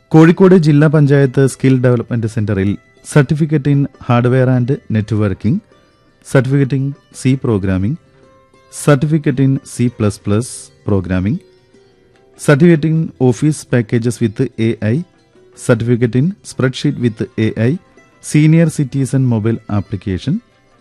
കോഴിക്കോട് ജില്ലാ panchayat skill development സെന്ററിൽ certificate in hardware and networking certificate in C programming certificate in C plus plus programming certificate in office packages with A I certificate in spreadsheet with A I senior citizen mobile application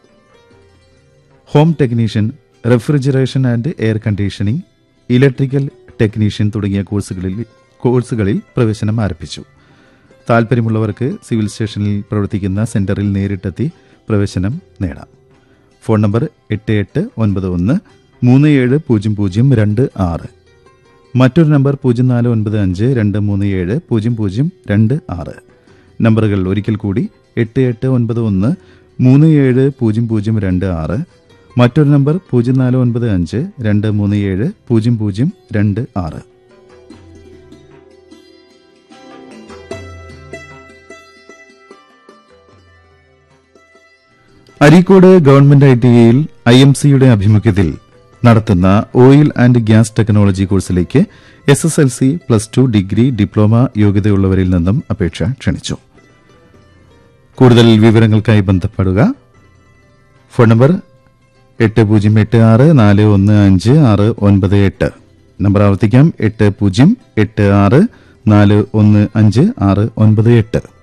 home technician refrigeration and air conditioning electrical technician തുടങ്ങിയ കോഴ്സുകളിൽ കോഴ്സുകളിൽ പ്രവേശനം ആരംഭിച്ചു താൽപ്പര്യമുള്ളവർക്ക് civil സ്റ്റേഷനിൽ പ്രവർത്തിക്കുന്ന സെന്ററിൽ നേരിട്ടെത്തി പ്രവേശനം നേടാം ഫോൺ നമ്പർ എട്ട് എട്ട് ഒൻപത് ഒന്ന് മൂന്ന് ഏഴ് പൂജ്യം പൂജ്യം രണ്ട് ആറ് മറ്റൊരു നമ്പർ പൂജ്യം നാല് ഒൻപത് അഞ്ച് രണ്ട് മൂന്ന് ഏഴ് പൂജ്യം പൂജ്യം രണ്ട് ആറ് നമ്പറുകൾ ഒരിക്കൽ കൂടി എട്ട് എട്ട് ഒൻപത് ഒന്ന് മൂന്ന് ഏഴ് പൂജ്യം പൂജ്യം രണ്ട് ആറ് മറ്റൊരു നമ്പർ പൂജ്യം നാല് ഒൻപത് അഞ്ച് രണ്ട് മൂന്ന് ഏഴ് പൂജ്യം പൂജ്യം രണ്ട് ആറ് അരീക്കോട് ഗവൺമെന്റ് ഐ ടി ഐയിൽ ഐ എം സിയുടെ ആഭിമുഖ്യത്തിൽ നടത്തുന്ന ഓയിൽ ആൻഡ് ഗ്യാസ് ടെക്നോളജി കോഴ്സിലേക്ക് S S L C plus two degree diploma യോഗ്യതയുള്ളവരിൽ നിന്നും അപേക്ഷ ക്ഷണിച്ചു കൂടുതൽ വിവരങ്ങൾക്കായി ബന്ധപ്പെടുക ഫോൺ നമ്പർ എട്ട് പൂജ്യം എട്ട് ആറ് നാല് ഒന്ന് അഞ്ച് ആറ് ഒൻപത് എട്ട് നമ്പർ ആവർത്തിക്കാം എട്ട് പൂജ്യം എട്ട് ആറ് നാല് ഒന്ന് അഞ്ച് ആറ് ഒൻപത് എട്ട്